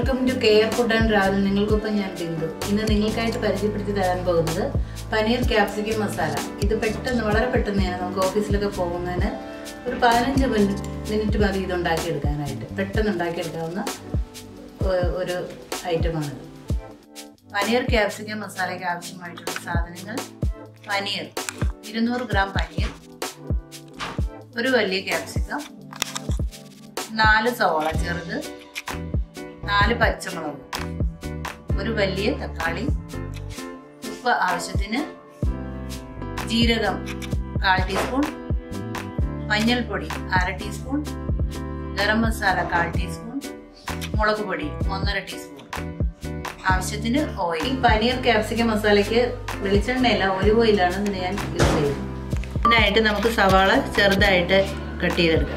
Welcome to care food and travel നിങ്ങൾക്കൊപ്പം ഞാൻ ബിന്ദു ഇന്ന് നിങ്ങൾക്കായിട്ട് പരിചയപ്പെടുത്തി തരാൻ പോകുന്നത് പനീർ ക്യാപ്സിക്കം മസാല ഇത് പെട്ടെന്ന് വളരെ പെട്ടെന്ന് തന്നെ നമുക്ക് ഓഫീസിലൊക്കെ പോകുന്നതിന് ഒരു പതിനഞ്ച് മിനിറ്റ് മതി ഇത് ഉണ്ടാക്കിയെടുക്കാനായിട്ട് പെട്ടെന്ന് ഉണ്ടാക്കിയെടുക്കാവുന്ന ഒ- ഒരു ഐറ്റമാണിത് പനീർ ക്യാപ്സിക്കം മസാലയ്ക്ക് ആവശ്യമായിട്ടുള്ള സാധനങ്ങൾ പനീർ ഇരുന്നൂറ് ഗ്രാം പനീർ ഒരു വലിയ ക്യാപ്സിക്കം നാല് സവാള ചെറുത് നാല് പച്ചമുളക് ഒരു വലിയ തക്കാളി ഉപ്പ് ആവശ്യത്തിന് ജീരകം കാൽ ടീസ്പൂൺ മഞ്ഞൾപ്പൊടി അര ടീസ്പൂൺ ഗരം മസാല കാൽ ടീസ്പൂൺ മുളക് പൊടി ഒന്നര ടീസ്പൂൺ ആവശ്യത്തിന് ഓയിൽ ഈ പനീർ ക്യാപ്സിക്കം മസാലയ്ക്ക് വെളിച്ചെണ്ണയല്ല ഒലിവ് ഓയിലാണ് ഇതിന് ഞാൻ യൂസ് ചെയ്യുന്നത് ഇതിനായിട്ട് നമുക്ക് സവാള ചെറുതായിട്ട് കട്ട് ചെയ്തെടുക്കാം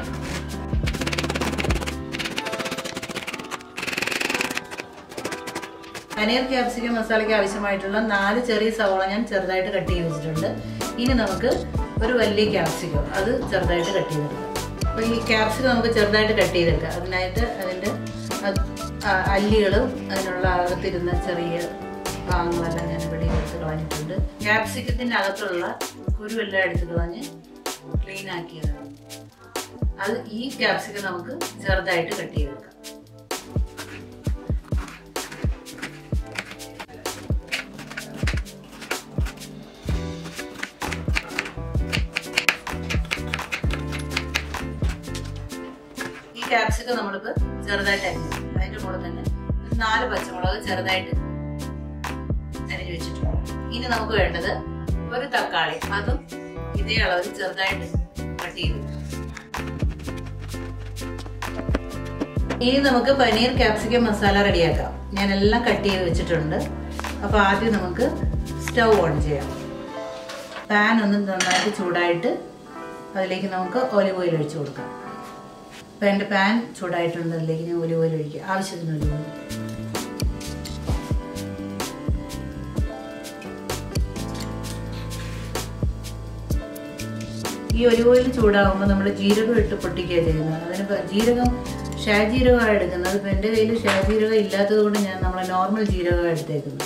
പനീർ ക്യാപ്സിക്കം മസാലയ്ക്ക് ആവശ്യമായിട്ടുള്ള നാല് ചെറിയ സവാള ഞാൻ ചെറുതായിട്ട് കട്ട് ചെയ്ത് വെച്ചിട്ടുണ്ട് ഇനി നമുക്ക് ഒരു വലിയ ക്യാപ്സിക്കം അത് ചെറുതായിട്ട് കട്ട് ചെയ്തെടുക്കാം അപ്പോൾ ഈ ക്യാപ്സിക്കം നമുക്ക് ചെറുതായിട്ട് കട്ട് ചെയ്തെടുക്കാം അതിനായിട്ട് അതിൻ്റെ അല്ലികളും അതിനുള്ള അകത്തിരുന്ന ചെറിയ ഭാഗങ്ങളെല്ലാം ഞാൻ ഇവിടെ എടുത്ത് കളഞ്ഞിട്ടുണ്ട് ക്യാപ്സിക്കത്തിൻ്റെ അകത്തുള്ള കുരുവെല്ലാം എടുത്ത് കളഞ്ഞ് ക്ലീൻ ആക്കിയതാണ് അത് ഈ ക്യാപ്സിക്കം നമുക്ക് ചെറുതായിട്ട് കട്ട് ചെയ്തെടുക്കാം ഈ ക്യാപ്സിക്കം നമ്മളിപ്പോൾ ചെറുതായിട്ട് അരിഞ്ഞു അതിൻ്റെ കൂടെ തന്നെ ഒരു നാല് പച്ചമുളക് ചെറുതായിട്ട് അരിഞ്ഞു വെച്ചിട്ടുണ്ട് ഇനി നമുക്ക് വേണ്ടത് ഒരു തക്കാളി അതും ഇതേ അളവിൽ ചെറുതായിട്ട് കട്ട് ചെയ്തു ഇനി നമുക്ക് പനീർ ക്യാപ്സിക്കം മസാല റെഡിയാക്കാം ഞാൻ എല്ലാം കട്ട് ചെയ്ത് വെച്ചിട്ടുണ്ട് അപ്പോൾ ആദ്യം നമുക്ക് സ്റ്റൗ ഓൺ ചെയ്യാം പാൻ ഒന്ന് നന്നായിട്ട് ചൂടായിട്ട് അതിലേക്ക് നമുക്ക് ഒലിവ് ഓയിൽ ഒഴിച്ചു കൊടുക്കാം അപ്പോൾ എൻ്റെ പാൻ ചൂടായിട്ടുണ്ട് അതിലേക്ക് ഞാൻ ഒലിവ് ഓയിൽ ഒഴിക്കുക ആവശ്യത്തിന് ഒലിവ് ഓയിൽ ഈ ഒലിവ് ഓയിൽ ചൂടാകുമ്പോൾ നമ്മൾ ജീരകം ഇട്ട് പൊട്ടിക്കുക ചെയ്യുന്നത് അതിന് പ- ജീരകം ഷാജീരകമാണ് എടുക്കുന്നത് ഇപ്പം എൻ്റെ കയ്യിൽ ഷാജീരകം ഇല്ലാത്തത് കൊണ്ട് ഞാൻ നമ്മളെ നോർമൽ ജീരകമാണ് എടുത്തേക്കുന്നത്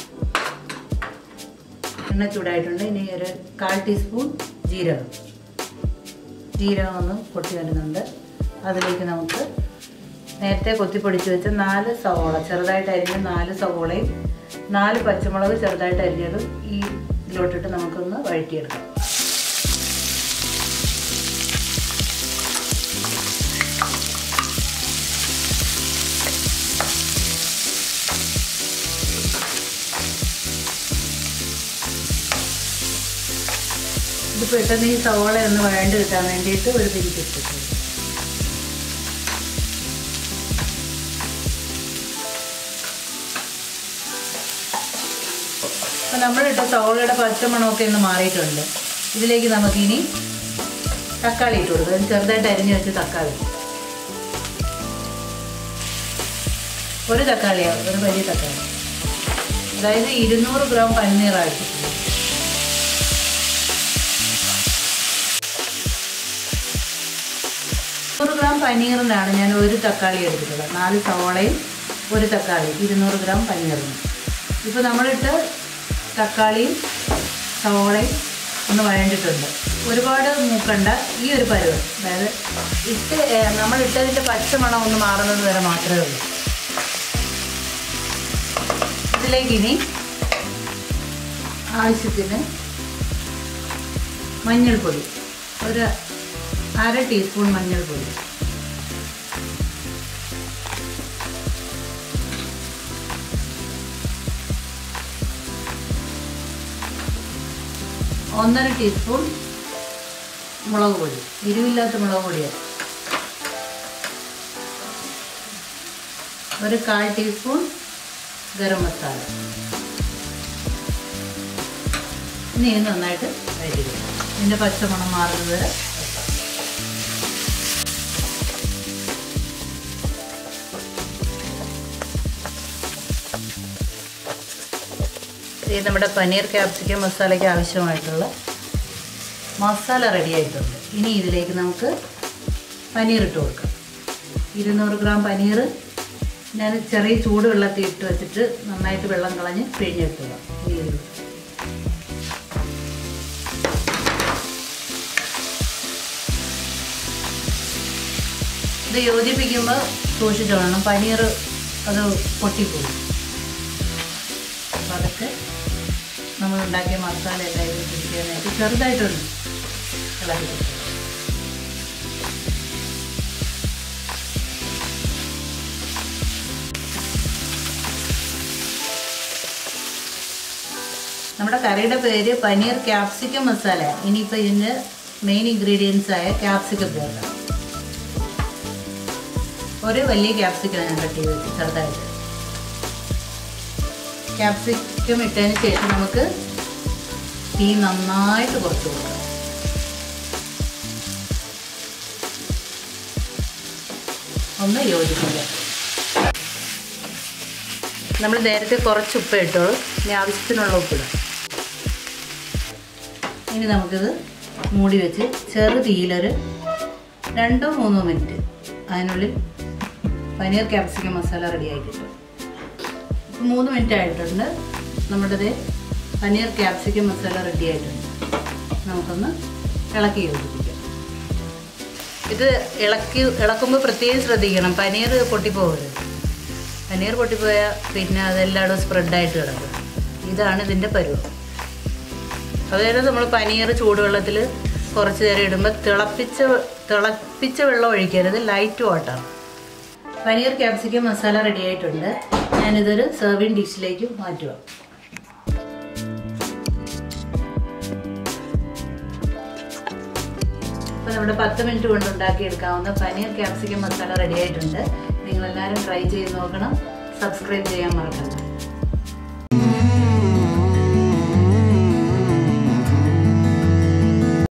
എണ്ണ ചൂടായിട്ടുണ്ട് ഇനി ഒരു കാൽ ടീസ്പൂൺ ജീരകം ജീരകം ഒന്ന് പൊട്ടി വരുന്നുണ്ട് അതിലേക്ക് നമുക്ക് നേരത്തെ കൊത്തിപ്പൊടിച്ച് വെച്ച നാല് സവോള ചെറുതായിട്ട് അരിഞ്ഞ നാല് സവോളയും നാല് പച്ചമുളക് ചെറുതായിട്ട് അരിഞ്ഞതും ഈ ഇതിലോട്ടിട്ട് നമുക്കൊന്ന് വഴറ്റിയെടുക്കാം ഇത് പെട്ടെന്ന് ഈ സവോള ഒന്ന് വഴണ്ട് കിട്ടാൻ വേണ്ടിയിട്ട് ഒരു തിരിച്ചിട്ടിട്ടുണ്ട് അപ്പം നമ്മളിട്ട സവോളയുടെ പച്ചമണമൊക്കെ ഒന്ന് മാറിയിട്ടുണ്ട് ഇതിലേക്ക് നമുക്കിനി തക്കാളി ഇട്ട് കൊടുക്കാം അതിന് ചെറുതായിട്ട് അരിഞ്ഞു വെച്ച് തക്കാളി ഒരു തക്കാളിയാവും ഒരു വലിയ തക്കാളി അതായത് ഇരുന്നൂറ് ഗ്രാം പന്നീറായിട്ട് നൂറ് ഗ്രാം പനീറിനാണ് ഞാൻ ഒരു തക്കാളി എടുത്തിട്ടുള്ളത് നാല് സവോളയും ഒരു തക്കാളി ഇരുന്നൂറ് ഗ്രാം പനീറിന് ഇപ്പോൾ നമ്മളിട്ട് തക്കാളിയും സവോളയും ഒന്ന് വഴണ്ടിട്ടുണ്ട് ഒരുപാട് മൂക്കണ്ട ഈ ഒരു പരുവ് അതായത് ഇട്ട് ഏ- നമ്മളിട്ടതിൻ്റെ പച്ചമണം ഒന്ന് മാറുന്നത് വരെ മാത്രമേ ഉള്ളൂ ഇതിലേക്ക് ഇനി ആവശ്യത്തിന് മഞ്ഞൾപ്പൊടി ഒരു അര ടീസ്പൂൺ മഞ്ഞൾപ്പൊടി ഒന്നര ടീസ്പൂൺ മുളക് പൊടി എരിവില്ലാത്ത മുളക് പൊടിയാണ് ഒരു കാൽ ടീസ്പൂൺ ഗരം മസാല ഇനി ഇത് നന്നായിട്ട് വഴറ്റുക ഇതിൻ്റെ പച്ചമണം മാറുന്നത് വരെ വെക്കാം. ഇത് നമ്മുടെ പനീർ ക്യാപ്സിക്കം മസാലയ്ക്ക് ആവശ്യമായിട്ടുള്ള മസാല റെഡി ആയിട്ടുണ്ട് ഇനി ഇതിലേക്ക് നമുക്ക് പനീർ ഇട്ട് കൊടുക്കാം ഇരുന്നൂറ് ഗ്രാം പനീർ ഞാൻ ചെറിയ ചൂട് വെള്ളത്തിൽ ഇട്ട് വെച്ചിട്ട് നന്നായിട്ട് വെള്ളം കളഞ്ഞ് പിഴിഞ്ഞെടുക്കുക ഈ ഒരു ഇത് യോജിപ്പിക്കുമ്പോൾ സൂക്ഷിച്ചു വേണം പനീർ അത് പൊട്ടിപ്പോകും അപ്പോൾ അതൊക്കെ നമ്മൾ ഉണ്ടാക്കിയ മസാല എല്ലാം ഇത് പിടിക്കാനായിട്ട് ചെറുതായിട്ടൊന്ന് ഇളക്കി കൊടുക്കുക. നമ്മുടെ കറിയുടെ പേര് പനീർ ക്യാപ്സിക്കം മസാല ഇനിയിപ്പോൾ ഇതിൻ്റെ മെയിൻ ഇൻഗ്രീഡിയൻസ് ആയ ക്യാപ്സിക്കം ചേർക്കാം ഒരു വലിയ ക്യാപ്സിക്കം ഞാൻ കട്ട് ചെയ്ത് വെച്ചു ചെറുതായിട്ട് ക്യാപ്സിക്കം ഇട്ടതിന് ശേഷം നമുക്ക് തീ നന്നായിട്ട് കുറച്ച് കൊടുക്കാം ഒന്ന് യോജിപ്പിക്കാം നമ്മൾ നേരത്തെ കുറച്ച് ഉപ്പ് ഇട്ടോളൂ ഇനി ആവശ്യത്തിനുള്ള ഉപ്പിടാം ഇനി നമുക്കിത് മൂടി വെച്ച് ചെറു തീയിലൊരു രണ്ടോ മൂന്നോ മിനിറ്റ് അതിനുള്ളിൽ പനീർ ക്യാപ്സിക്കം മസാല റെഡി ആയി കിട്ടും ഇപ്പം മൂന്ന് മിനിറ്റ് ആയിട്ടുണ്ട് നമ്മുടേത് പനീർ ക്യാപ്സിക്കം മസാല റെഡി ആയിട്ടുണ്ട് നമുക്കൊന്ന് ഇളക്കി യോജിപ്പിക്കാം ഇത് ഇളക്കി ഇളക്കുമ്പോൾ പ്രത്യേകം ശ്രദ്ധിക്കണം പനീർ പൊട്ടിപ്പോകരുത് പനീർ പൊട്ടിപ്പോയാൽ പിന്നെ അതെല്ലായിടും സ്പ്രെഡായിട്ട് കിടക്കും ഇതാണ് ഇതിൻ്റെ പരുവം അതുപോലെ നമ്മൾ പനീർ ചൂടുവെള്ളത്തിൽ കുറച്ച് നേരം ഇടുമ്പോൾ തിളപ്പിച്ച തിളപ്പിച്ച വെള്ളം ഒഴിക്കരുത് light water paneer capsicum masala ready ആയിട്ടുണ്ട് ഞാനിതൊരു സെർവിങ് ഡിഷിലേക്ക് മാറ്റുക അപ്പോൾ നമ്മുടെ പത്ത് മിനിറ്റ് കൊണ്ട് ഉണ്ടാക്കിയെടുക്കാവുന്ന പനീർ ക്യാപ്സിക്കം മസാല റെഡി ആയിട്ടുണ്ട് നിങ്ങളെല്ലാവരും ട്രൈ ചെയ്ത് നോക്കണം സബ്സ്ക്രൈബ് ചെയ്യാൻ മറക്കണ്ട